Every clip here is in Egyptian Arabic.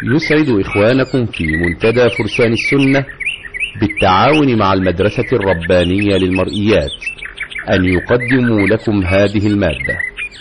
يسعد إخوانكم في منتدى فرسان السنة بالتعاون مع المدرسة الربانية للمرئيات أن يقدموا لكم هذه المادة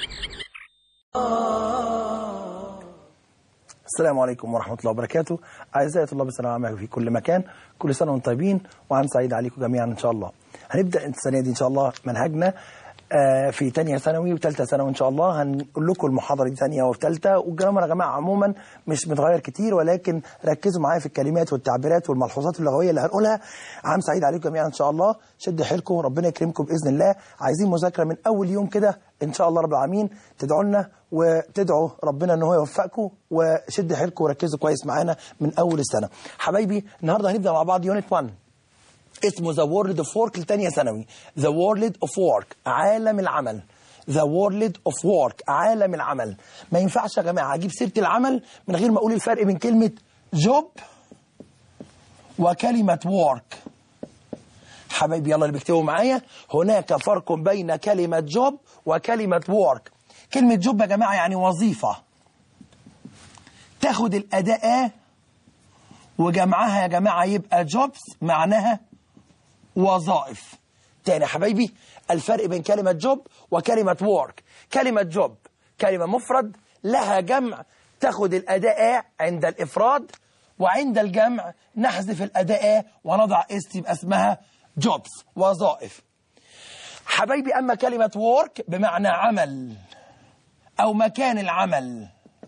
السلام عليكم ورحمة الله وبركاته أعزائي طلاب الثانوية العامة في كل مكان كل سنة وانتم طيبين وعام سعيد عليكم جميعا إن شاء الله هنبدأ السنة دي إن شاء الله منهجنا آه، في تانية ثانوي وثالثة ثانوي إن شاء الله هنقول لكم المحاضرة دي ثانية وفي ثالثة والجرامر يا جماعة عموما مش متغير كتير ولكن ركزوا معايا في الكلمات والتعبيرات والملحوظات اللغوية اللي هنقولها عام سعيد عليكم جميعا إن شاء الله شد حيلكم ربنا يكرمكم بإذن الله عايزين مذاكرة من أول يوم كده إن شاء الله رب العالمين تدعوا لنا وتدعوا ربنا ان هو يوفقكم وشد حيلكم وركزوا كويس معانا من اول السنه حبايبي النهارده هنبدا مع بعض يونت 1 اسمه ذا وورلد اوف وورك لتانية ثانوي ذا وورلد اوف وورك عالم العمل ذا وورلد اوف وورك عالم العمل ما ينفعش يا جماعه اجيب سيره العمل من غير ما اقول الفرق بين كلمه جوب وكلمه وورك حبايبي يلا اللي بيكتبوا معايا هناك فرق بين كلمه جوب وكلمه وورك كلمه جوب يا جماعه يعني وظيفه تاخد الاداء وجمعها يا جماعه يبقى جوبس معناها وظائف تاني يا حبايبي الفرق بين كلمة جوب وكلمة وورك كلمة جوب كلمة مفرد لها جمع تاخد الأداء عند الإفراد وعند الجمع نحذف الأداء ونضع اس يبقى اسمها جوبس وظائف حبايبي أما كلمة وورك بمعنى عمل أو مكان العمل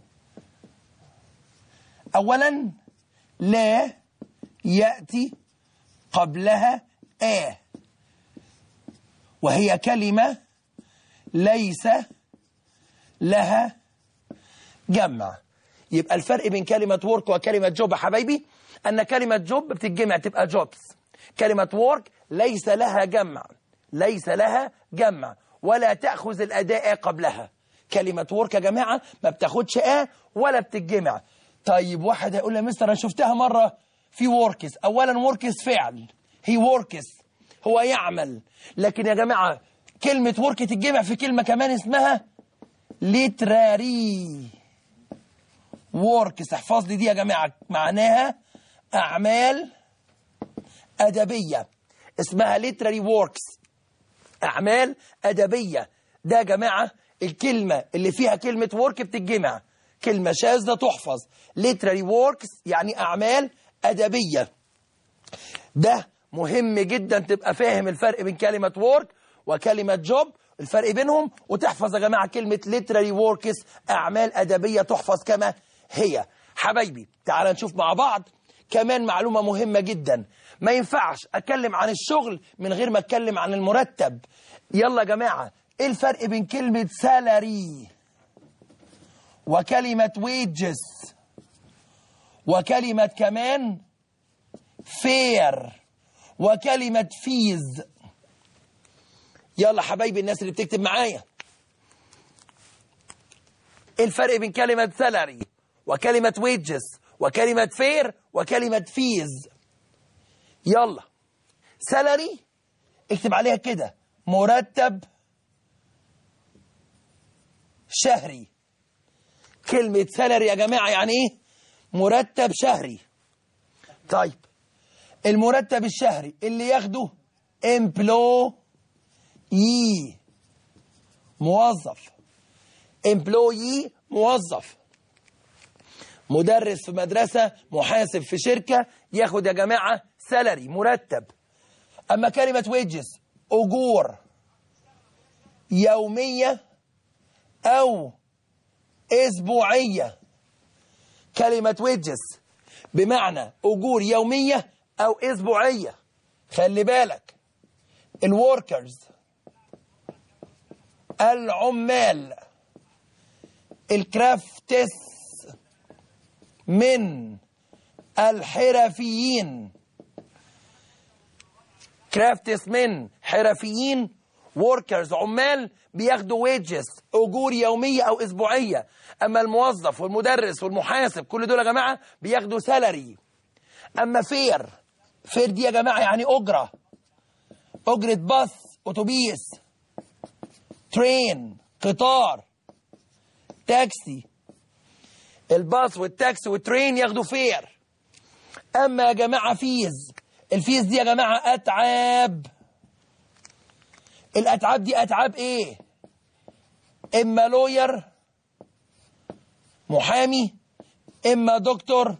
أولا لا يأتي قبلها آ وهي كلمة ليس لها جمع يبقى الفرق بين كلمة work وكلمة job يا حبايبي أن كلمة job بتتجمع تبقى jobs كلمة work ليس لها جمع ليس لها جمع ولا تأخذ الأداء قبلها كلمة work يا جماعة ما بتاخدش آ ولا بتتجمع طيب واحد هيقول لي يا مستر أنا شفتها مرة في works أولا works فعل هي works هو يعمل لكن يا جماعة كلمة work تتجمع في كلمة كمان اسمها literary works احفظ لي دي يا جماعة معناها أعمال أدبية اسمها literary works أعمال أدبية ده يا جماعة الكلمة اللي فيها كلمة work بتتجمع كلمة شاذة تحفظ literary works يعني أعمال أدبية ده مهم جدا تبقى فاهم الفرق بين كلمة work وكلمة job الفرق بينهم وتحفظ يا جماعة كلمة literary works أعمال أدبية تحفظ كما هي حبايبي تعال نشوف مع بعض كمان معلومة مهمة جدا ما ينفعش أتكلم عن الشغل من غير ما أتكلم عن المرتب يلا يا جماعة إيه الفرق بين كلمة salary وكلمة wages وكلمة كمان fair وكلمة فيز يلا حبايبي الناس اللي بتكتب معايا ايه الفرق بين كلمة سالاري وكلمة ويجز وكلمة فير وكلمة فيز يلا سالاري اكتب عليها كده مرتب شهري كلمة سالاري يا جماعة يعني ايه مرتب شهري طيب المرتب الشهري اللي ياخده امبلوي موظف امبلوي موظف مدرس في مدرسة محاسب في شركة ياخد يا جماعة سالري مرتب أما كلمة ويجز أجور يومية أو أسبوعية كلمة ويجز بمعنى أجور يومية أو أسبوعية خلي بالك الوركرز العمال الكرافتس من الحرفيين كرافتس من حرفيين وركرز عمال بياخدوا ويجز اجور يوميه او اسبوعيه اما الموظف والمدرس والمحاسب كل دول يا جماعه بياخدوا سالري اما فير فير دي يا جماعه يعني اجره اجره باص اتوبيس ترين قطار تاكسي الباص والتاكسي والترين ياخدوا فير اما يا جماعه فيز الفيز دي يا جماعه اتعاب الاتعاب دي اتعاب ايه اما لوير محامي اما دكتور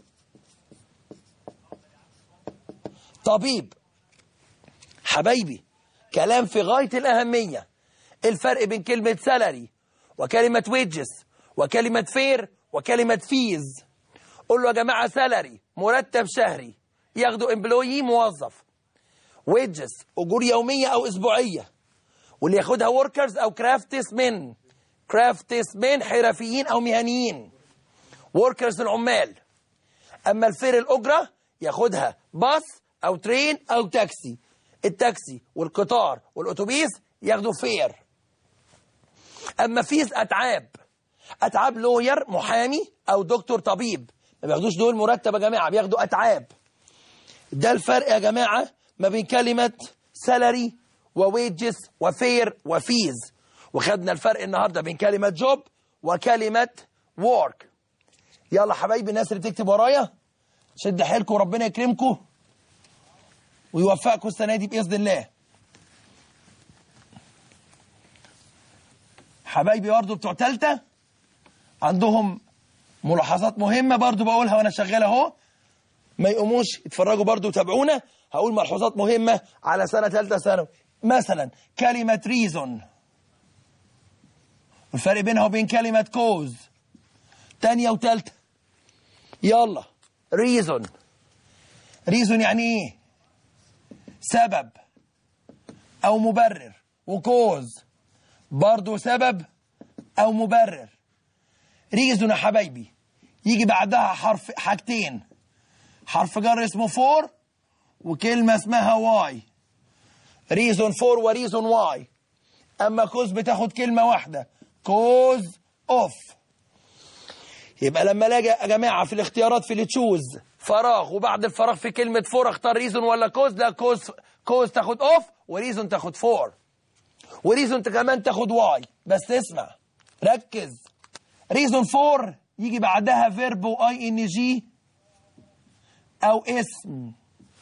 طبيب حبايبي كلام في غاية الأهمية الفرق بين كلمة سالري وكلمة ويجز وكلمة فير وكلمة فيز قول له يا جماعة سالري مرتب شهري ياخدوا امبلوي موظف ويجز أجور يومية أو أسبوعية واللي ياخدها وركرز أو كرافتس من كرافتس من حرفيين أو مهنيين وركرز العمال أما الفير الأجرة ياخدها باص أو ترين أو تاكسي التاكسي والقطار والأتوبيس ياخدوا فير أما فيز أتعاب أتعاب لوير محامي أو دكتور طبيب ما بياخدوش دول مرتب يا جماعة بياخدوا أتعاب ده الفرق يا جماعة ما بين كلمة سالري وويجز وفير وفيز وخدنا الفرق النهاردة بين كلمة جوب وكلمة work يلا حبايبي الناس اللي بتكتب ورايا شد حيلكم وربنا يكرمكم ويوفقكم السنة دي بإذن الله حبايبي برضه بتوع تالتة عندهم ملاحظات مهمة برضه بقولها وأنا شغال أهو ما يقوموش يتفرجوا برضه وتابعونا هقول ملحوظات مهمة على سنة تالتة ثانوي مثلا كلمة ريزون والفرق بينها وبين كلمة كوز تانية وتالتة يلا ريزون ريزون يعني ايه سبب او مبرر وكوز برضو سبب او مبرر ريزون يا حبايبي يجي بعدها حرف حاجتين حرف جر اسمه فور وكلمة اسمها واي ريزون فور وريزون واي اما كوز بتاخد كلمة واحدة كوز اوف يبقى لما الاقي يا جماعه في الاختيارات في اللي تشوز فراغ وبعد الفراغ في كلمه فور اختار ريزون ولا كوز لا كوز كوز تاخد اوف وريزون تاخد فور وريزون كمان تاخد واي بس اسمع ركز ريزون فور يجي بعدها فيرب واي ان جي او اسم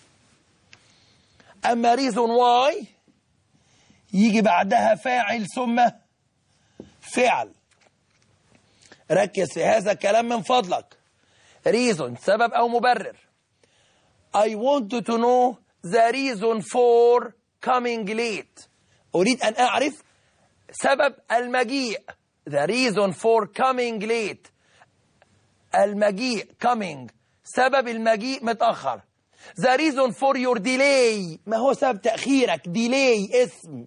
اما ريزون واي يجي بعدها فاعل ثم فعل ركز في هذا الكلام من فضلك reason سبب أو مبرر I want to know the reason for coming late أريد أن أعرف سبب المجيء the reason for coming late المجيء coming سبب المجيء متأخر the reason for your delay ما هو سبب تأخيرك delay اسم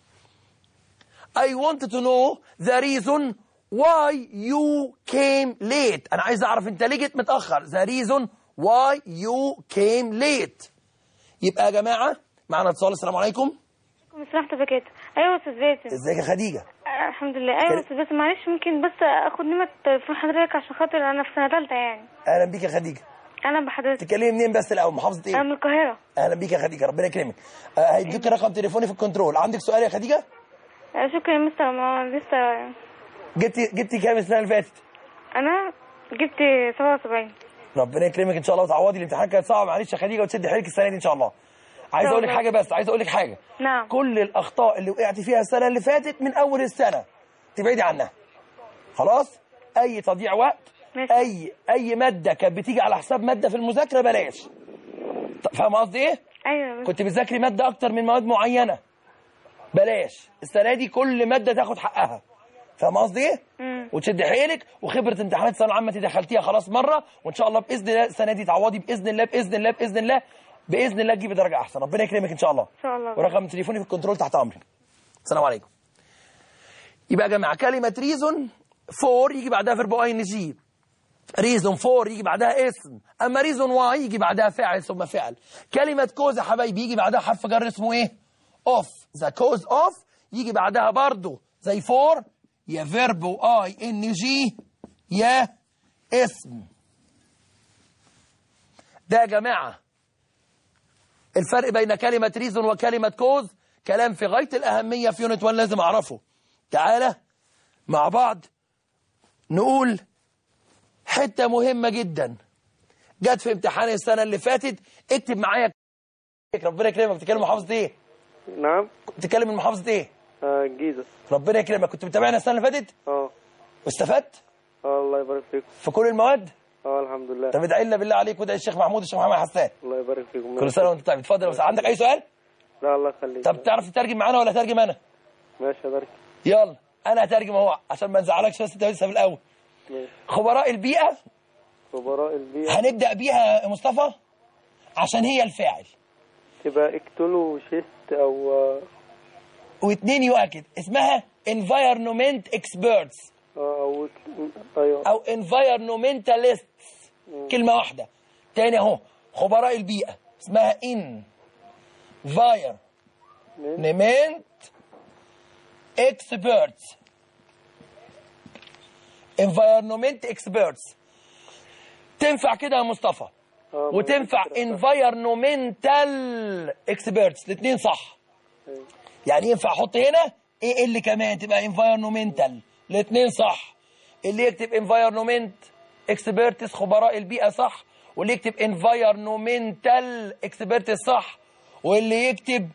I want to know the reason why you came late انا عايز اعرف انت ليه جيت متاخر the reason why you came late يبقى يا جماعه معنا اتصال السلام عليكم مسرحت بكيت ايوه يا استاذ باسم ازيك يا خديجه آه، الحمد لله ايوه يا استاذ باسم معلش ممكن بس اخد نمرة تليفون حضرتك عشان خاطر انا في سنه ثالثه يعني اهلا بيك يا خديجه انا بحضرتك تتكلمي منين بس الاول محافظه انا ايه من القاهره اهلا بيك يا خديجه ربنا يكرمك آه، هيديك رقم تليفوني في الكنترول عندك سؤال يا خديجه آه، شكرا يا مستر ما لسه جبتي جبتي كام السنه اللي فاتت انا جبت 77 ربنا يكرمك ان شاء الله وتعوضي الامتحان كانت صعب معلش يا خديجه وتسدي حيلك السنه دي ان شاء الله عايز شاء اقول لك الله. حاجه بس عايز اقول لك حاجه نعم كل الاخطاء اللي وقعت فيها السنه اللي فاتت من اول السنه تبعدي عنها خلاص اي تضييع وقت ماشي. اي اي ماده كانت بتيجي على حساب ماده في المذاكره بلاش ط- فاهم قصدي ايه ايوه بس كنت بتذاكري ماده اكتر من مواد معينه بلاش السنه دي كل ماده تاخد حقها فاهم قصدي ايه مم. وتشد حيلك وخبره امتحانات الثانويه العامه دي دخلتيها خلاص مره وان شاء الله باذن الله السنه دي تعوضي باذن الله باذن الله باذن الله باذن الله تجيبي درجه احسن ربنا يكرمك ان شاء الله ان شاء الله ورقم تليفوني في الكنترول تحت امري السلام عليكم يبقى يا جماعه كلمه ريزون فور يجي بعدها فيرب اي ان جي ريزون فور يجي بعدها اسم اما ريزون واي يجي بعدها فاعل ثم فعل كلمه كوز يا حبايبي يجي بعدها حرف جر اسمه ايه اوف ذا كوز اوف يجي بعدها برضه زي فور يا فيرب واي ان جي يا اسم ده يا جماعه الفرق بين كلمة ريزون وكلمة كوز كلام في غاية الأهمية في يونت 1 لازم أعرفه تعالى مع بعض نقول حته مهمه جدا جت في امتحان السنه اللي فاتت اكتب معايا ربنا يكرمك بتتكلم محافظه ايه نعم بتتكلم من محافظه ايه آه الجيزة ربنا يكرمك كنت متابعنا السنه اللي فاتت اه واستفدت اه الله يبارك فيكم في كل المواد اه الحمد لله طب ادعي لنا بالله عليك وادعي الشيخ محمود والشيخ محمد حسان الله يبارك فيكم كل سنه وانت طيب اتفضل بس عندك اي سؤال لا الله يخليك طب تعرف تترجم معانا ولا ترجم انا ماشي يا بارك يلا انا هترجم اهو عشان ما نزعلكش بس انت لسه في الاول ماشي خبراء البيئه خبراء البيئة هنبدا بيها يا مصطفى عشان هي الفاعل تبقى اكتولو شيست او اه واثنين يؤكد اسمها environment experts او ايوه او environmentalists كلمه واحده تاني اهو خبراء البيئه اسمها environment experts environment experts تنفع كده يا مصطفى آه، وتنفع ممكن كده. environmental experts الاثنين صح أيوة. يعني ينفع احط هنا ايه اللي كمان تبقى environmental الاثنين صح اللي يكتب environment experts خبراء البيئة صح واللي يكتب environmental experts صح واللي يكتب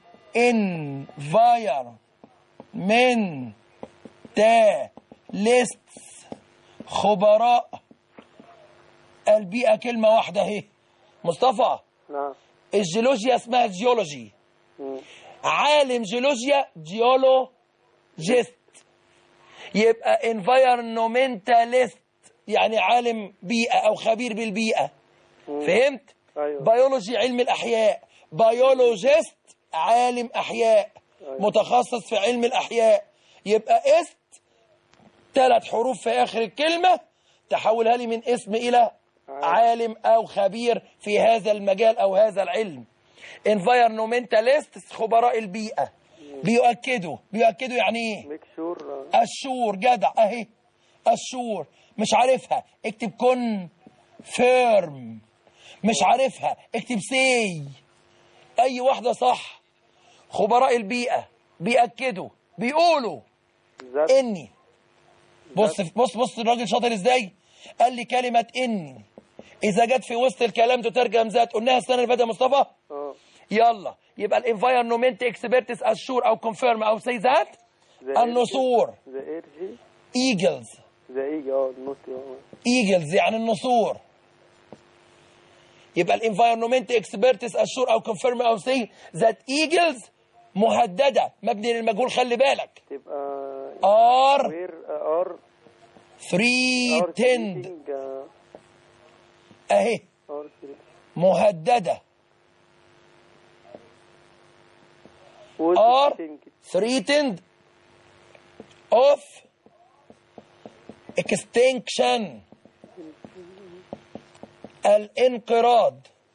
environmentalists خبراء البيئة كلمة واحدة اهي مصطفى نعم الجيولوجيا اسمها جيولوجي مم. عالم جيولوجيا جيولوجيست يبقى انفايرمنتاليست يعني عالم بيئة أو خبير بالبيئة فهمت؟ ايوه بيولوجي علم الأحياء بيولوجيست عالم أحياء متخصص في علم الأحياء يبقى است ثلاث حروف في آخر الكلمة تحولها لي من اسم إلى عالم أو خبير في هذا المجال أو هذا العلم environmentalists خبراء البيئة بيؤكدوا بيؤكدوا يعني ايه ميك شور الشور جدع اهي الشور مش عارفها اكتب كن فيرم مش عارفها اكتب سي اي واحدة صح خبراء البيئة بيأكدوا بيقولوا ذات اني بص بص بص الراجل شاطر ازاي قال لي كلمة اني اذا جت في وسط الكلام تترجم ذات قلناها السنة اللي فاتت يا مصطفى اه يلا يبقى الانفايرمنت اكسبرتس اشور او كونفيرم او سي ذات ذا النسور ذا ايرجي ايجلز ذا ايجي اه النوتي اه ايجلز يعني النسور يبقى الانفايرمنت اكسبرتس اشور او كونفيرم او سي ذات ايجلز مهدده مبني للمجهول خلي بالك تبقى ار وير ار ثري تند اهي ار مهدده ار are threatened of extinction الانقراض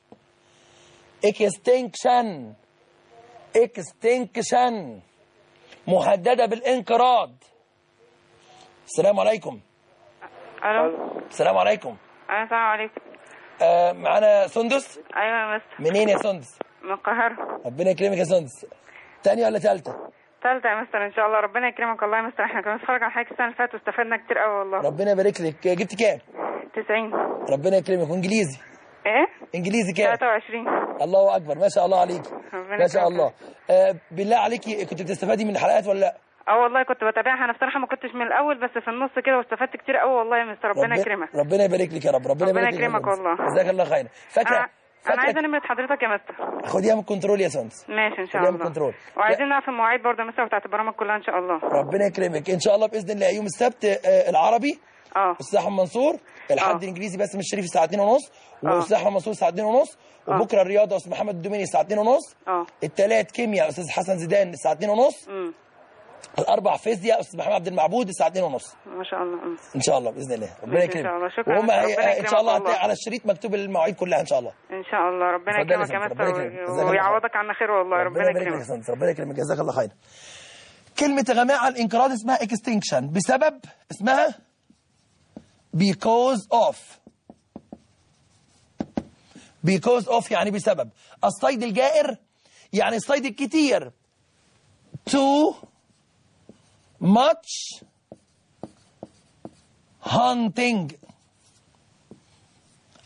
extinction extinction مهددة بالانقراض السلام عليكم الو السلام عليكم أيوة، السلام عليكم آه معانا سندس ايوه يا مستر منين يا سندس من القاهره ربنا يكرمك يا سندس تانية ولا تالتة ثالثه يا مستر ان شاء الله ربنا يكرمك والله يا مستر احنا كنا بنتفرج على حضرتك السنه اللي فاتت واستفدنا كتير قوي والله ربنا يبارك لك جبت كام 90 ربنا يكرمك وانجليزي ايه انجليزي كام 23 الله اكبر ما شاء الله عليك ربنا ما شاء يكرمك. الله آه بالله عليكي كنت بتستفادي من الحلقات ولا لا اه والله كنت بتابعها انا بصراحه ما كنتش من الاول بس في النص كده واستفدت كتير قوي والله يا مستر ربنا يكرمك ربنا يبارك لك يا رب ربنا ربنا يبارك لك يا يكرمك سندس. والله. جزاك الله خيرا فاكره انا انا عايزه فاكره نمره حضرتك يا مستر خديها من الكنترول يا سندس ماشي ان شاء خديها من الله الكنترول وعايزين نعرف المواعيد برضه يا مستر بتاعت البرامج كلها ان شاء الله ربنا يكرمك ان شاء الله باذن الله يوم السبت آه، العربي اه استاذ احمد منصور الحد آه. الانجليزي باسم الشريف الساعه 2 ونص آه. واستاذ احمد منصور الساعه 2 ونص وبكره الرياضه استاذ محمد الدوميني الساعه 2 ونص اه الثلاث كيمياء استاذ حسن زيدان الساعه 2 ونص امم الاربع فيزياء استاذ محمد عبد المعبود الساعه 2 ونص ما شاء الله أمم. ان شاء الله باذن الله ربنا ماشي إن يكرمك شاء الله. شكرا وهم يا هي... مستر. ربنا ان شاء الله يكرمك هتلاقي والله. على الشريط مكتوب المواعيد كلها ان شاء الله ان شاء الله ربنا اتفضل يا يكرمك يا سندس، ربنا مستر يكرمك. جزاك الله ويعوضك عنا خير والله ربنا يبارك لك يا يكرمك سندس ربنا يكرمك جزاك الله خير كلمة يا جماعة الانقراض اسمها extinction بسبب اسمها because of because of يعني بسبب الصيد الجائر يعني الصيد الكتير too much hunting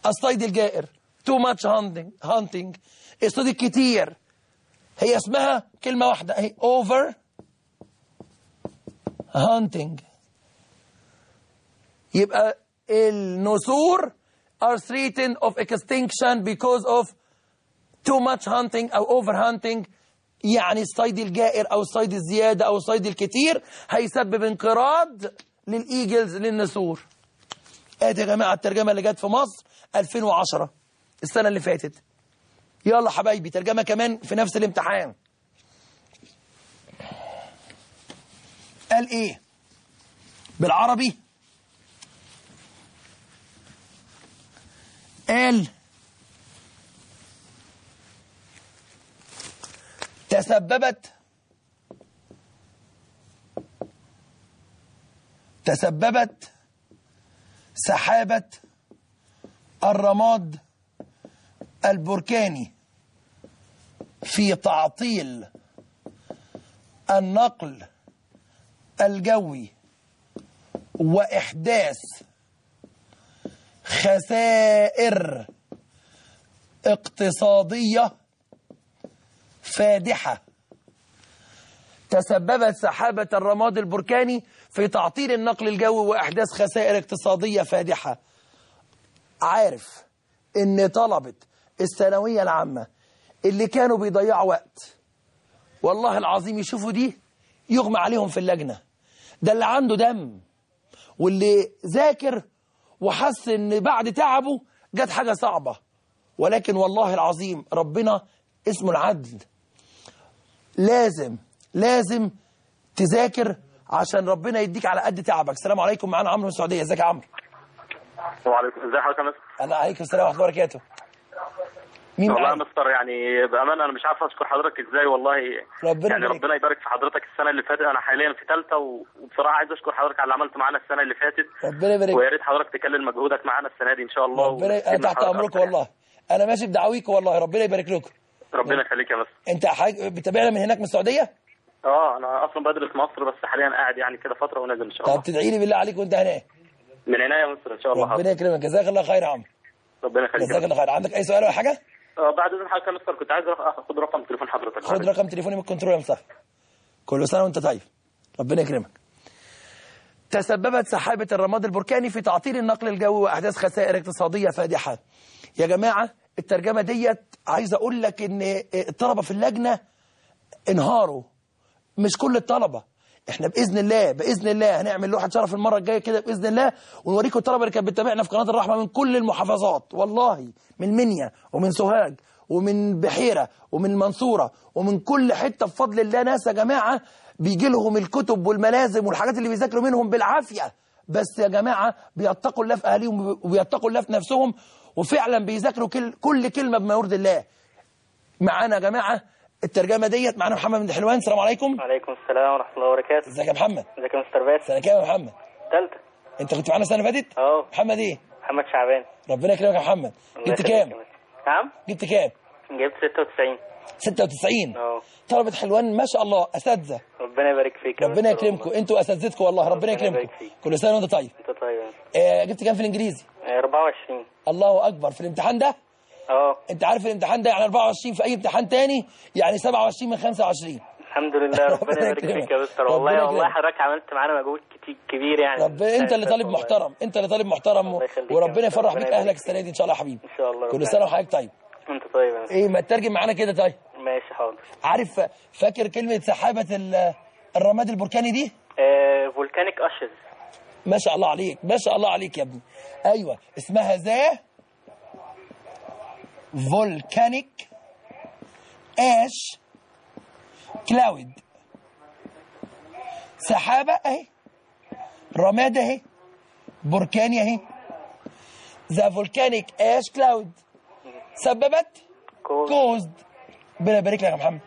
الصيد الجائر too much hunting hunting الصيد الكتير هي اسمها كلمة واحدة اهي over hunting يبقى النسور are threatened of extinction because of too much hunting أو over hunting يعني الصيد الجائر أو الصيد الزيادة أو الصيد الكتير هيسبب انقراض للإيجلز للنسور ادي يا جماعة الترجمة اللي جت في مصر 2010 السنة اللي فاتت يلا حبايبي ترجمة كمان في نفس الامتحان قال ايه بالعربي قال تسببت تسببت سحابة الرماد البركاني في تعطيل النقل الجوي وإحداث خسائر اقتصادية فادحة تسببت سحابة الرماد البركاني في تعطيل النقل الجوي وإحداث خسائر اقتصادية فادحة عارف إن طلبة الثانوية العامة اللي كانوا بيضيعوا وقت والله العظيم يشوفوا دي يغمى عليهم في اللجنة ده اللي عنده دم واللي ذاكر وحس ان بعد تعبه جت حاجة صعبة ولكن والله العظيم ربنا اسمه العدل لازم لازم تذاكر عشان ربنا يديك على قد تعبك السلام عليكم معانا عمرو من السعودية ازيك يا عمرو وعليكم ازي حضرتك يا مستر انا عليكم السلام ورحمة الله وبركاته مين والله يا معاك مستر يعني بامانه انا مش عارف اشكر حضرتك ازاي والله ربنا يعني يبارك. ربنا يبارك في حضرتك السنه اللي فاتت انا حاليا في ثالثه وبصراحه عايز اشكر حضرتك على اللي عملته معانا السنه اللي فاتت ربنا يبارك ويا ريت حضرتك تكلم مجهودك معانا السنه دي ان شاء الله ربنا انا وتفيدنا تحت حضرتك امركم أكتر يعني. والله انا ماشي بدعويكم والله ربنا يبارك لكم ربنا يخليك يا مستر انت حاج... بتابعنا من هناك من السعوديه اه انا اصلا بدرس مصر بس حاليا قاعد يعني كده فتره ونازل ان شاء طب الله تدعي لي بالله عليك وانت هناك من عناية يا مستر ان شاء الله ربنا حاضر. يكرمك جزاك الله خير يا عمرو ربنا يخليك يا جزاك مستر. الله خير عندك اي سؤال ولا حاجه آه بعد اذن حضرتك يا مستر كنت عايز أخ- اخد رقم تليفون حضرتك خد رقم تليفوني من الكنترول يا مصطفى كل سنه وانت طيب ربنا يكرمك تسببت سحابة الرماد البركاني في تعطيل النقل الجوي وأحداث خسائر اقتصادية فادحة يا جماعة الترجمة ديت عايز أقول لك إن الطلبة في اللجنة انهاروا مش كل الطلبة احنا باذن الله باذن الله هنعمل لوحه شرف المره الجايه كده باذن الله ونوريكم الطلبه اللي كانت بتتابعنا في قناه الرحمه من كل المحافظات والله من منيا ومن سوهاج ومن بحيره ومن المنصوره ومن كل حته بفضل الله ناس يا جماعه بيجي لهم الكتب والملازم والحاجات اللي بيذاكروا منهم بالعافيه بس يا جماعه بيتقوا الله في اهاليهم وبيتقوا الله في نفسهم وفعلا بيذاكروا كل كل كلمه بما يرضي الله معانا يا جماعه الترجمه ديت معانا محمد بن حلوان السلام عليكم وعليكم السلام ورحمة الله وبركاته ازيك يا محمد ازيك يا مستر باسم سنه كام يا محمد تالتة انت كنت معانا السنه اللي فاتت اه محمد ايه محمد شعبان ربنا يكرمك يا محمد الله جبت يخليك كام يا مستر. نعم جبت كام جبت 96 96 اه طلبه حلوان ما شاء الله اساتذه ربنا يبارك فيك يا ربنا مستر يكرمكم والله. انتوا اساتذتكم والله ربنا ربنا يكرمكم يبارك فيك. كل سنه وانت طيب انت طيب يا مستر. آه جبت كام في الانجليزي آه، 24 الله اكبر في الامتحان ده اه انت عارف الامتحان ده يعني 24 في اي امتحان تاني يعني 27 من 25 الحمد لله ربنا ربنا يبارك يكرمك. فيك يا مستر ربنا والله والله يكرمك. حضرتك عملت معانا مجهود كتير كبير يعني ربنا انت اللي طالب والله. محترم انت اللي طالب محترم الله يخليك يا وربنا مستر. يفرح ربنا بيك يبارك اهلك فيك. السنه دي ان شاء الله يا حبيبي ان شاء الله كل ربنا سنه وحضرتك طيب انت طيب يا مستر ايه ما تترجم معانا كده طيب ماشي حاضر عارف فاكر كلمه سحابه ال- الرماد البركاني دي آه فولكانيك اشز ما شاء الله عليك ما شاء الله عليك يا ابني ايوه اسمها ذا فولكانيك اش كلاود سحابه اهي رماد اهي بركاني اهي ذا فولكانيك اش كلاود سببت كوز كوزد ربنا يبارك لك يا محمد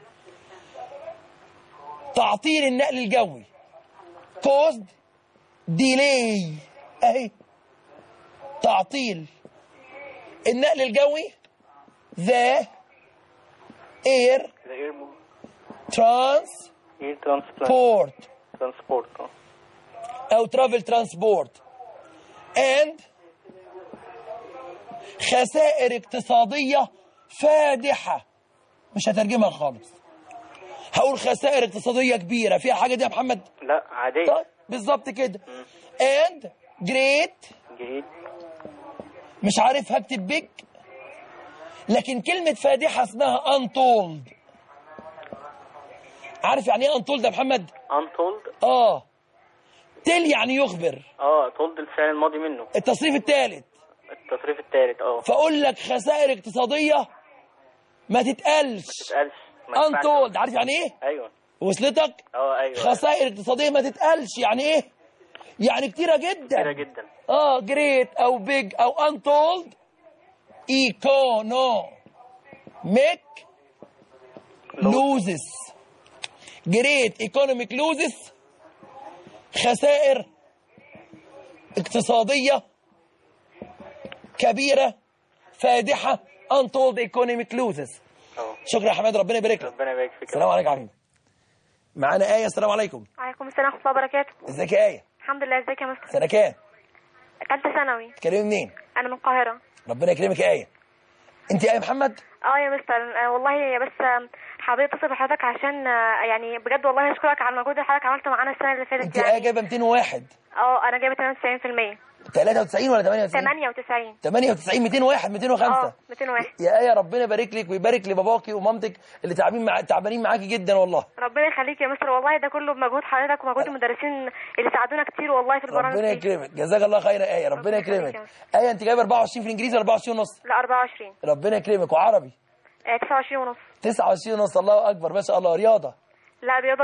تعطيل النقل الجوي كوزد ديلي اهي تعطيل النقل الجوي ذا اير اير ترانسبورت اير ترانسبورت ترانسبورت اه او ترافل ترانسبورت and خسائر اقتصادية فادحة مش هترجمها خالص هقول خسائر اقتصادية كبيرة فيها حاجة دي يا محمد لا عادية طيب بالظبط كده and great جريد مش عارف هكتب بيج لكن كلمة فادحة اسمها untold عارف يعني ايه untold يا محمد؟ untold اه تل يعني يخبر اه told الفعل الماضي منه التصريف الثالث التصريف الثالث اه فاقول لك خسائر اقتصادية ما تتقالش تتقالش ما ينفعش. untold عارف يعني ايه؟ ايوه وصلتك؟ اه ايوه خسائر اقتصادية ما تتقالش يعني ايه؟ يعني كتيرة جدا كتيرة جدا اه جريت او بيج او untold ايكونو ميك لوزس جريت ايكونوميك لوزس خسائر اقتصادية كبيرة فادحة untold economic losses اه شكرا يا حماد ربنا يبارك لك ربنا يبارك فيك السلام عليكم يا حبيبي معانا آية السلام عليكم وعليكم السلام ورحمة الله وبركاته ازيك يا آية الحمد لله ازيك يا مستر سنة كام تالتة ثانوي تكلمي منين أنا من القاهرة ربنا يكرمك يا آية انت آية محمد اه يا مستر آه والله بس آه، حبيت اتصل بحضرتك عشان آه، يعني بجد والله اشكرك على المجهود اللي حضرتك عملته معانا السنه اللي فاتت انت آية يعني جايبة 201 اه انا جايبه 98% 93 ولا 98 98 98 201 205 اه 201 يا آية ربنا يبارك لك ويبارك لباباكي ومامتك اللي تعبين مع... تعبانين معاكي جدا والله ربنا يخليك يا مستر والله ده كله بمجهود حضرتك ومجهود المدرسين اللي ساعدونا كتير والله في البرامج ربنا دي. يكرمك جزاك الله خير يا آية ربنا ربنا يخليك يكرمك يا آية انت جايبة 24 في الانجليزي ولا 24 ونص لا 24 ربنا يكرمك وعربي آه 29 ونص 29 ونص الله اكبر ما شاء الله رياضة لا رياضه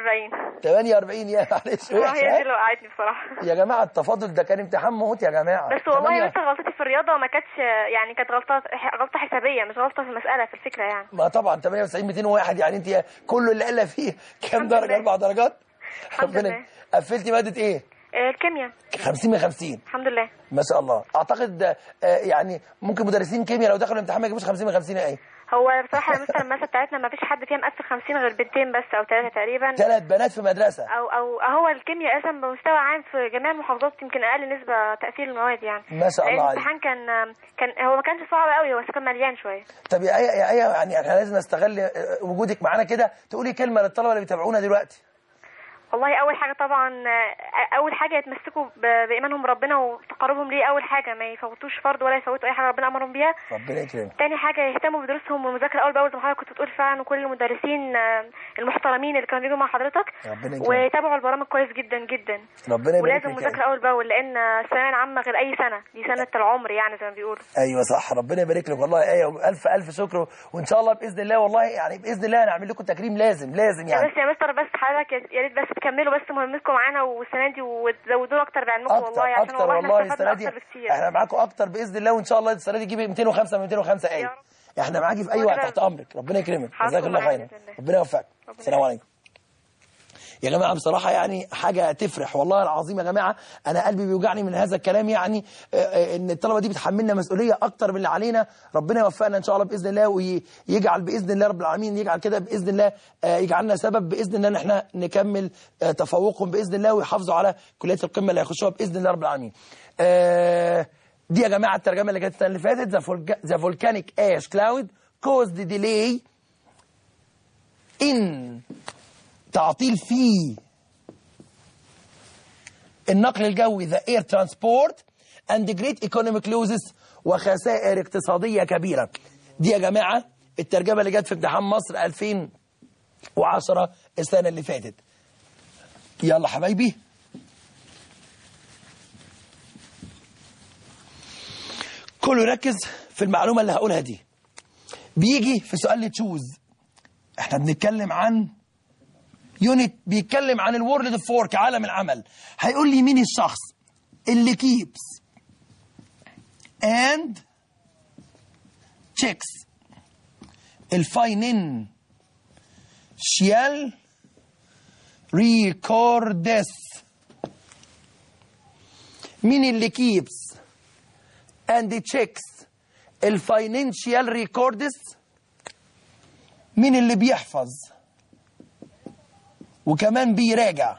48 48 يا معلش اه وحشة، هي ها؟ دي اللي وقعتني بصراحه يا جماعة التفاضل ده كان امتحان موت يا جماعة بس والله تمانية- يا مستر غلطتي في الرياضه ما كانتش يعني كانت غلطه غلطه حسابيه مش غلطه في المساله في الفكره يعني ما طبعا 98 201 يعني انت كل اللي قال فيه كام الحمد درجة لله. اربع درجات الحمد لله. قفلتي مادة ايه آه، الكيمياء 50 من 50 الحمد لله ما شاء الله اعتقد آه، يعني ممكن مدرسين كيمياء لو دخلوا الامتحان ما يجيبوش 50 من 50 ايه هو بصراحه يا مستر المدرسه بتاعتنا ما فيش حد فيها مقفل 50 غير بنتين بس او ثلاثه تقريبا ثلاث بنات في مدرسة او او هو الكيمياء اصلا بمستوى عام في جميع المحافظات يمكن اقل نسبه تاثير المواد يعني ما شاء الله عليك. الامتحان كان كان هو ما كانش صعب قوي هو بس كان مليان شويه طب يا ايه يا ايه يعني احنا لازم نستغل آه، وجودك معانا كده تقولي كلمة للطلبة اللي بيتابعونا دلوقتي والله اول حاجه طبعا آه، اول حاجه يتمسكوا ب- بايمانهم بربنا وتقربهم ليه اول حاجه ما يفوتوش فرض ولا يفوتوا اي حاجه ربنا امرهم بيها ربنا يكرمك تاني حاجة يهتموا بدروسهم والمذاكرة أول بأول زي ما حضرتك كنت بتقول فعلا وكل المدرسين آه، المحترمين اللي كانوا بيجوا مع حضرتك ربنا يكرمك ويتابعوا البرامج كويس جدا جدا ربنا يبارك ولازم لك يا مذاكرة آية. أول بأول لأن الثانوية العامة غير أي سنة دي سنة العمر يعني زي ما بيقولوا ايوه صح ربنا يبارك لك والله يا ايه الف الف شكر وان شاء الله باذن الله والله يعني باذن الله هنعمل لكم تكريم لازم لازم يعني بس يا مستر بس حضرتك يا- يا ريت بس تكملوا بس مهمتكم معانا والسنة دي وتزودونا أكتر بعلمكم والله اكتر عشان اكتر والله والله احنا السنه استفدنا دي أكتر بكتير احنا معاكم اكتر باذن الله وان شاء الله السنه دي تجيبي 205 من 205 يا ايه رب. احنا معاكي في اي هو وقت كده. تحت امرك ربنا يكرمك حاضر جزاك الله معاك خيرا بإذن الله. ربنا يوفقك ربنا السلام عليكم يا جماعة بصراحة يعني حاجة تفرح والله العظيم يا جماعة أنا قلبي بيوجعني من هذا الكلام يعني آه، آه، إن الطلبة دي بتحملنا مسؤولية أكتر من اللي علينا ربنا يوفقنا إن شاء الله بإذن الله ويجعل بإذن الله رب العالمين يجعل كده بإذن الله آه، يجعلنا سبب بإذن الله إن إحنا نكمل آه، تفوقهم بإذن الله ويحافظوا على كليات القمة اللي هيخشوها بإذن الله رب العالمين آه، دي يا جماعة الترجمة اللي كانت السنة اللي فاتت The volcanic ash cloud caused delay in تعطيل في النقل الجوي the air transport and great economic losses وخسائر اقتصادية كبيرة دي يا جماعة الترجمة اللي جت في امتحان مصر 2010 السنة اللي فاتت يلا حبايبي كله يركز في المعلومة اللي هقولها دي بيجي في سؤال تشوز احنا بنتكلم عن يونت بيتكلم عن الورلد فورك عالم العمل هيقول لي مين الشخص اللي كيبس and checks الفاينانشال ريكوردس مين اللي كيبس and checks الفاينانشال ريكوردس مين اللي بيحفظ وكمان بيراجع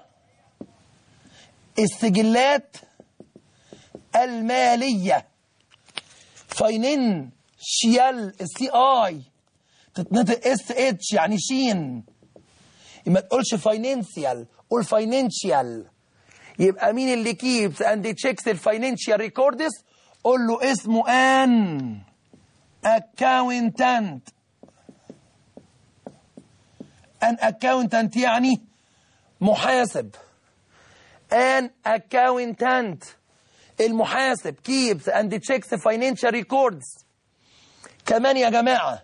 السجلات المالية فاينانشال السي اي تتنطق اس اتش يعني شين ما تقولش فاينانشال قول فاينانشال يبقى مين اللي كيبس اند تشيكس الفاينانشال ريكوردز قول له اسمه ان اكاونتنت ان اكاونتنت يعني محاسب ان اكاونتنت المحاسب كيبس اند تشيكس فاينانشال ريكوردز كمان يا جماعه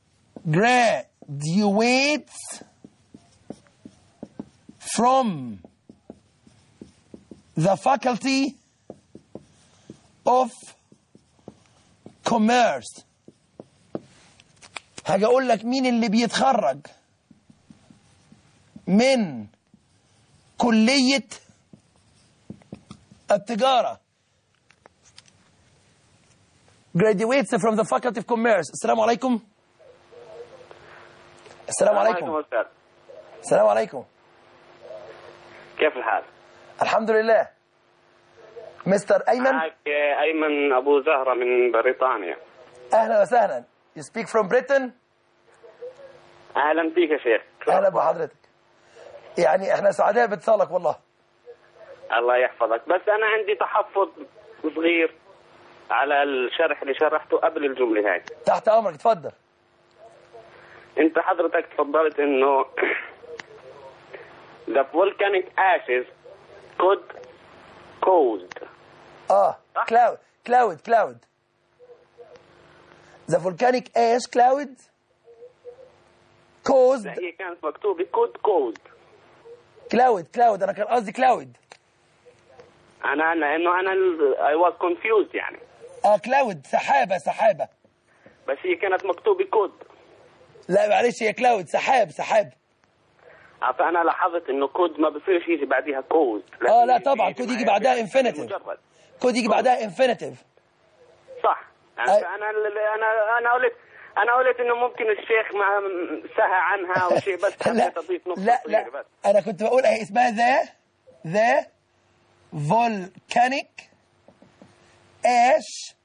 graduates from the faculty of commerce هاجي اقول لك مين اللي بيتخرج من كلية التجارة graduates from the faculty of commerce السلام عليكم السلام عليكم أستاذ السلام عليكم كيف الحال؟ الحمد لله مستر ايمن معك أيمن أبو زهرة من بريطانيا اهلا وسهلا you speak from Britain أهلا بك يا شيخ اهلا بحضرتك يعني احنا سعداء باتصالك والله الله يحفظك بس أنا عندي تحفظ صغير على الشرح اللي شرحته قبل الجملة هاي تحت امرك اتفضل أنت حضرتك تفضلت إنه the volcanic ashes could caused اه cloud cloud cloud the volcanic ash cloud caused هي كانت مكتوبة could caused cloud cloud انا كان قصدي cloud أنا لأنه أنا ال- I was confused يعني اه cloud سحابه سحابه بس هي كانت مكتوبة could لا معلش هي cloud سحاب سحاب فأنا لاحظت إنه كود ما بصيرش يجي بعديها كود اه لا طبعا كود يجي بعدها infinitive مجرد كود يجي بعدها infinitive صح يعني أي- انا انا انا قلت انا قلت انه ممكن الشيخ ما سهى عنها او شيء بس لا حبيت اضيف نقطه لا صغيرة لا بس انا كنت بقول هي اسمها ذا ذا volcanic ash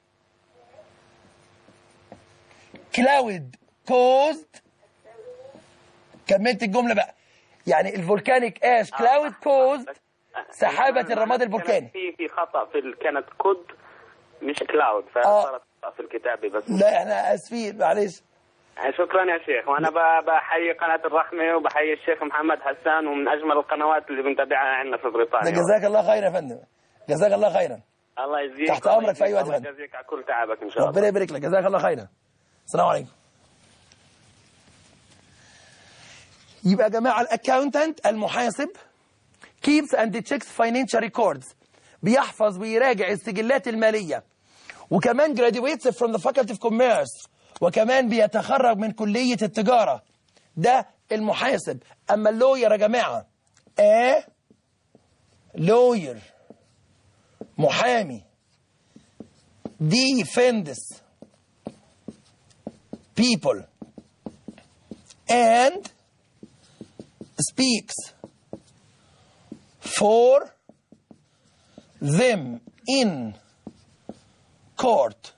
cloud caused كملت الجملة بقى يعني الفولكانيك اش كلاود كوزد سحابة الرماد البركاني كانت في في خطا في ال- كانت كود مش كلاود آه. فصارت خطا في الكتابه بس لا احنا اسفين معلش شكرا يا شيخ وانا ب- بحيي قناه الرحمه وبحيي الشيخ محمد حسان ومن اجمل القنوات اللي بنتابعها عندنا في ده بريطانيا جزاك الله خير يا فندم جزاك الله خيرا الله يجزيك تحت الله أمرك في أي يجزيك، وقت الله فندم. يجزيك على كل تعبك ان شاء الله ربنا يبارك لك جزاك الله خيرا السلام عليكم يبقى يا جماعه الاكاونتنت المحاسب keeps and checks financial records بيحفظ ويراجع السجلات الماليه وكمان graduates from the faculty of commerce وكمان بيتخرج من كليه التجاره ده المحاسب اما اللوير يا جماعه a lawyer محامي defends people and speaks for them in court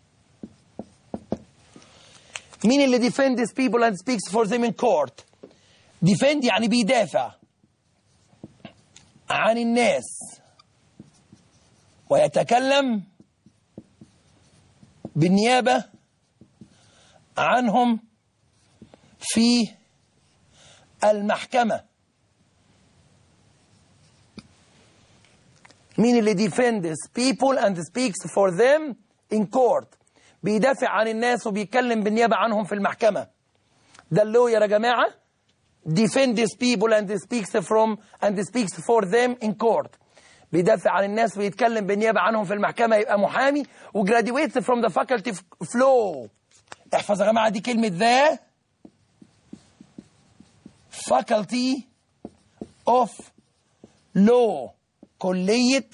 مين اللي defends people and speaks for them in court defend يعني بيدافع عن الناس ويتكلم بالنيابة عنهم في المحكمة مين اللي defends people and speaks for them in court بيدافع عن الناس وبيتكلم بالنيابة عنهم في المحكمة ده اللوير يا جماعة defends people and speaks from and speaks for them in court بيدافع عن الناس ويتكلم بالنيابة عنهم في المحكمة يبقى محامي وجراديويتس from the faculty of law احفظ يا جماعة دي كلمة ذا faculty of law كلية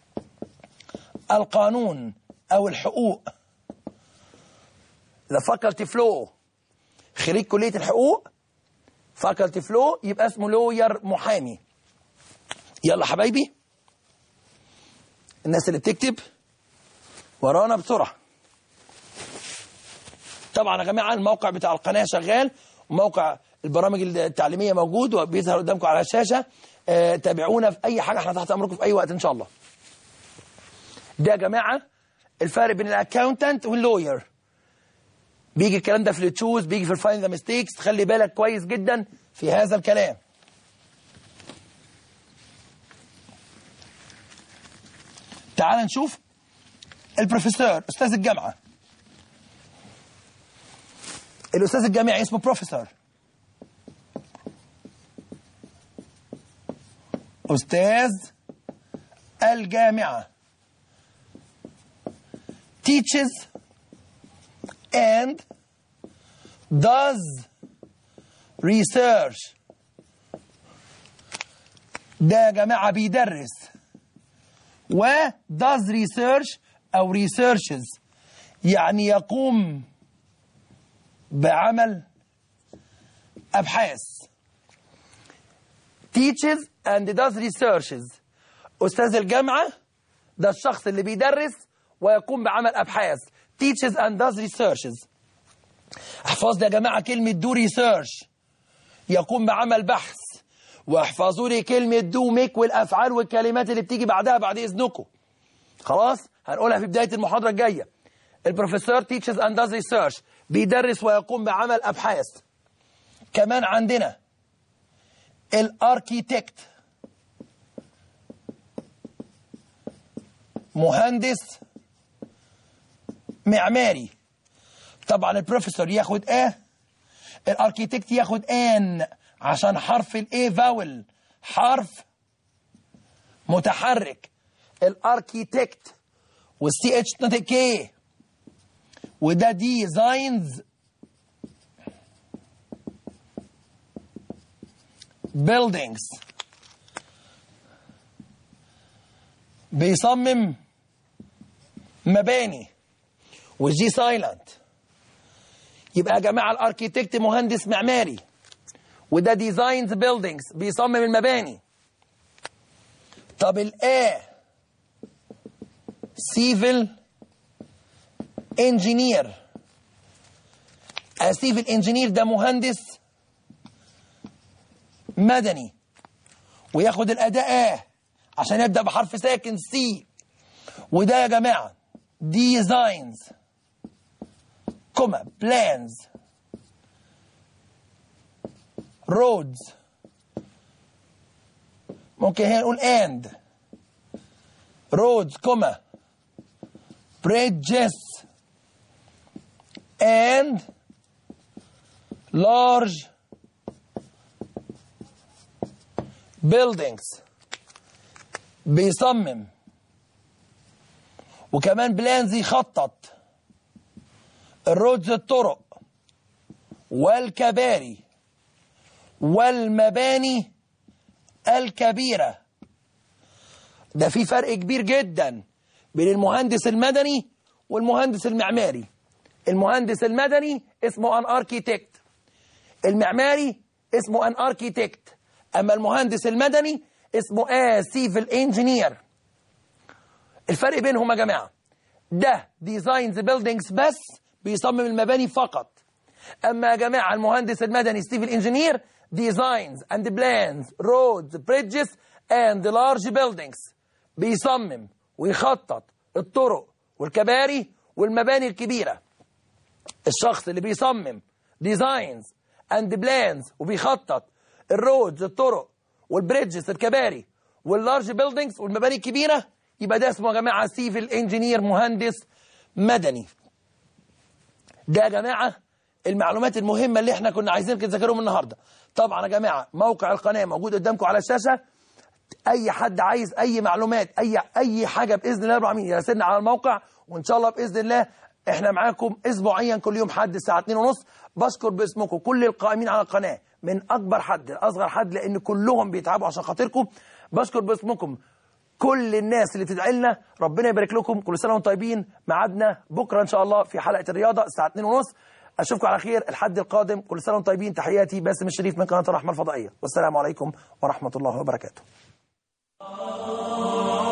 القانون أو الحقوق the faculty of law خريج كلية الحقوق faculty of law يبقى اسمه لوير محامي يلا حبايبي الناس اللي بتكتب ورانا بسرعة طبعا يا جماعه الموقع بتاع القناه شغال وموقع البرامج التعليميه موجود وبيظهر قدامكم على الشاشه آه، تابعونا في اي حاجه احنا تحت امركم في اي وقت ان شاء الله ده يا جماعه الفرق بين الاكاونتنت واللوير بيجي الكلام ده في التشوز بيجي في الفاين ذا ميستيكس تخلي بالك كويس جدا في هذا الكلام تعال نشوف البروفيسور استاذ الجامعه الاستاذ الجامعي اسمه بروفيسور استاذ الجامعه teaches and does research ده يا جماعة بيدرس و does research أو researches يعني يقوم بعمل أبحاث teaches and does researches أستاذ الجامعة ده الشخص اللي بيدرس ويقوم بعمل أبحاث teaches and does researches احفظ يا جماعة كلمة do research يقوم بعمل بحث واحفظوا لي كلمة do make والأفعال والكلمات اللي بتيجي بعدها بعد إذنكم خلاص هنقولها في بداية المحاضرة الجاية البروفيسور teaches and does research بيدرس ويقوم بعمل أبحاث كمان عندنا الاركيتكت مهندس معماري طبعا البروفيسور ياخد اه الاركيتكت ياخد ان عشان حرف الاي فاول حرف متحرك الاركيتكت والسي اتش نطق كي وده ديزاينز buildings بيصمم مباني والجي سايلنت يبقى يا جماعه الاركيتكت مهندس معماري وده ديزاينز بيلدينجز بيصمم المباني طب الا سيفل انجينير السيفل انجينير ده مهندس مدني وياخد الاداء اه عشان يبدا بحرف ساكن سي وده يا جماعه ديزاينز كوما بلانز رودز ممكن هنا نقول اند رودز كوما بريدجز and large buildings بيصمم وكمان بلانز يخطط الرودز الطرق والكباري والمباني الكبيرة ده في فرق كبير جدا بين المهندس المدني والمهندس المعماري المهندس المدني اسمه ان اركيتكت المعماري اسمه ان اركيتكت اما المهندس المدني اسمه اه سيفل انجينير الفرق بينهم يا جماعه ده ديزاينز بيلدينجز بس بيصمم المباني فقط اما يا جماعه المهندس المدني سيفل انجينير ديزاينز اند بلانز رودز بريدجز اند لارج بيلدينجز بيصمم ويخطط الطرق والكباري والمباني الكبيره الشخص اللي بيصمم ديزاينز اند بلانز وبيخطط الرودز الطرق والبريدجز الكباري واللارج بيلدينجز والمباني الكبيره يبقى ده اسمه يا جماعه سيفل انجينير مهندس مدني ده يا جماعه المعلومات المهمه اللي احنا كنا عايزين نذاكرهم النهارده طبعا يا جماعه موقع القناه موجود قدامكم على الشاشه اي حد عايز اي معلومات اي اي حاجه باذن الله رب العالمين يراسلنا على الموقع وان شاء الله باذن الله احنا معاكم اسبوعيا كل يوم حد الساعه 2:30 بشكر باسمكم كل القائمين على القناه من اكبر حد لاصغر حد لان كلهم بيتعبوا عشان خاطركم بشكر باسمكم كل الناس اللي بتدعي لنا ربنا يبارك لكم كل سنه وانتم طيبين ميعادنا بكره ان شاء الله في حلقه الرياضه الساعه 2:30 اشوفكم على خير الحد القادم كل سنه وانتم طيبين تحياتي باسم الشريف من قناه الرحمه الفضائيه والسلام عليكم ورحمه الله وبركاته